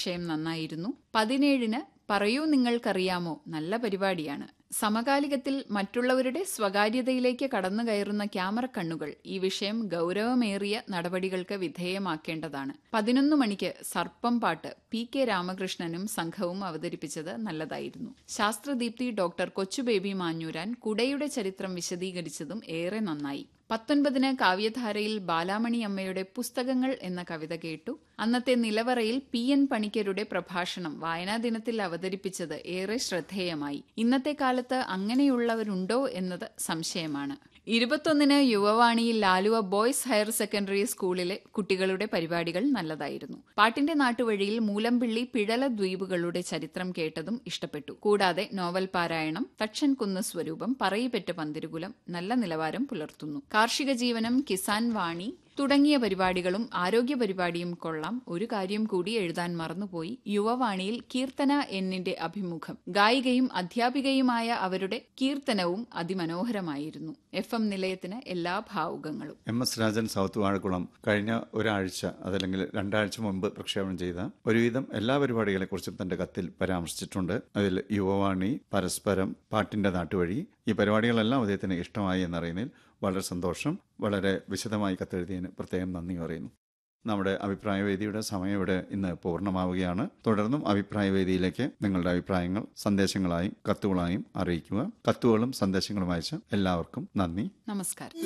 വിഷയം നന്നായിരുന്നു പതിനേഴിന് പറയൂ നിങ്ങൾക്കറിയാമോ നല്ല പരിപാടിയാണ് സമകാലികത്തിൽ മറ്റുള്ളവരുടെ സ്വകാര്യതയിലേക്ക് കടന്നു കയറുന്ന ക്യാമറ കണ്ണുകൾ ഈ വിഷയം ഗൗരവമേറിയ നടപടികൾക്ക് വിധേയമാക്കേണ്ടതാണ് പതിനൊന്ന് മണിക്ക് സർപ്പം പാട്ട് പി കെ രാമകൃഷ്ണനും സംഘവും അവതരിപ്പിച്ചത് നല്ലതായിരുന്നു ശാസ്ത്രദീപ്തി ഡോക്ടർ കൊച്ചുബേബി മാഞ്ഞൂരാൻ കുടയുടെ ചരിത്രം വിശദീകരിച്ചതും ഏറെ നന്നായി പത്തൊൻപതിന് കാവ്യധാരയിൽ ബാലാമണി അമ്മയുടെ പുസ്തകങ്ങൾ എന്ന കവിത കേട്ടു അന്നത്തെ നിലവറയിൽ പി എൻ പണിക്കരുടെ പ്രഭാഷണം വായനാ ദിനത്തിൽ അവതരിപ്പിച്ചത് ഏറെ ശ്രദ്ധേയമായി ഇന്നത്തെ കാലത്ത് അങ്ങനെയുള്ളവരുണ്ടോ എന്നത് സംശയമാണ് ഇരുപത്തൊന്നിന് യുവവാണിയിൽ ലാലുവ ബോയ്സ് ഹയർ സെക്കൻഡറി സ്കൂളിലെ കുട്ടികളുടെ പരിപാടികൾ നല്ലതായിരുന്നു പാട്ടിന്റെ നാട്ടുവഴിയിൽ മൂലമ്പിള്ളി പിഴല ദ്വീപുകളുടെ ചരിത്രം കേട്ടതും ഇഷ്ടപ്പെട്ടു കൂടാതെ നോവൽ പാരായണം തക്ഷൻ കുന്ന് സ്വരൂപം പറയിപ്പെറ്റ പന്തിരുകുലം നല്ല നിലവാരം പുലർത്തുന്നു കാർഷിക ജീവനം കിസാൻ വാണി തുടങ്ങിയ പരിപാടികളും ആരോഗ്യ പരിപാടിയും കൊള്ളാം ഒരു കാര്യം കൂടി എഴുതാൻ മറന്നുപോയി യുവവാണിയിൽ കീർത്തന എന്നിന്റെ അഭിമുഖം ഗായികയും അധ്യാപികയുമായ അവരുടെ കീർത്തനവും അതിമനോഹരമായിരുന്നു എഫ് എം നിലയത്തിന് എല്ലാ ഭാവുകങ്ങളും M S Rajan south Vazhakkulam കഴിഞ്ഞ ഒരാഴ്ച അതല്ലെങ്കിൽ രണ്ടാഴ്ച മുമ്പ് പ്രക്ഷേപണം ചെയ്ത ഒരുവിധം എല്ലാ പരിപാടികളെ കുറിച്ചും തന്റെ കത്തിൽ പരാമർശിച്ചിട്ടുണ്ട് അതിൽ യുവവാണി പരസ്പരം പാട്ടിന്റെ നാട്ടുവഴി ഈ പരിപാടികളെല്ലാം അദ്ദേഹത്തിന് ഇഷ്ടമായി എന്നറിയുന്നതിൽ വളരെ സന്തോഷം വളരെ വിശദമായി കത്തെഴുതിയതിന് പ്രത്യേകം നന്ദി പറയുന്നു നമ്മുടെ അഭിപ്രായവേദിയുടെ സമയം ഇവിടെ ഇന്ന് പൂർണ്ണമാവുകയാണ് തുടർന്നും അഭിപ്രായവേദിയിലേക്ക് നിങ്ങളുടെ അഭിപ്രായങ്ങൾ സന്ദേശങ്ങളായും കത്തുകളായും അറിയിക്കുക കത്തുകളും സന്ദേശങ്ങളും അയച്ച എല്ലാവർക്കും നന്ദി നമസ്കാരം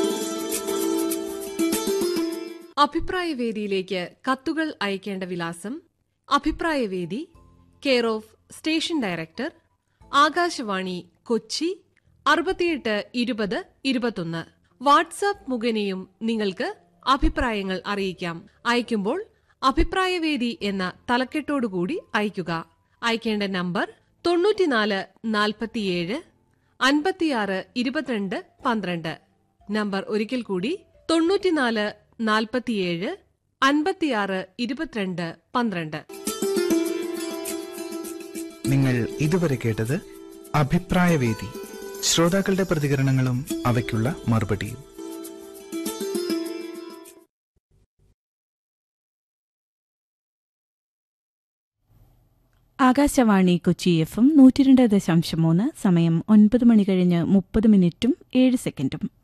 അഭിപ്രായവേദിയിലേക്ക് കത്തുകൾ അയക്കേണ്ട വിലാസം Abhiprayavedi care of station director Akashvani Kochi അറുപത്തിയെട്ട് ഇരുപത് ഇരുപത്തൊന്ന് വാട്സാപ്പ് മുഖേനയും നിങ്ങൾക്ക് അഭിപ്രായങ്ങൾ അറിയിക്കാം അയക്കുമ്പോൾ അഭിപ്രായവേദി എന്ന തലക്കെട്ടോടുകൂടി അയക്കുക അയക്കേണ്ട നമ്പർ തൊണ്ണൂറ്റിനാല് നാൽപ്പത്തിയേഴ് അൻപത്തിയാറ് ഇരുപത്തിരണ്ട് പന്ത്രണ്ട് നമ്പർ ഒരിക്കൽ കൂടി തൊണ്ണൂറ്റിനാല് നാൽപ്പത്തിയേഴ് അൻപത്തിയാറ് ഇരുപത്തിരണ്ട് പന്ത്രണ്ട് നിങ്ങൾ ഇതുവരെ കേട്ടത് അഭിപ്രായവേദി ശ്രോതാക്കളുടെ പ്രതികരണങ്ങളും അവയ്ക്കുള്ള മറുപടിയും ആകാശവാണി കൊച്ചി എഫ് എം നൂറ്റിരണ്ട് ദശാംശം മൂന്ന് സമയം ഒൻപത് മണി കഴിഞ്ഞ് മുപ്പത് മിനിറ്റും ഏഴ് സെക്കൻഡും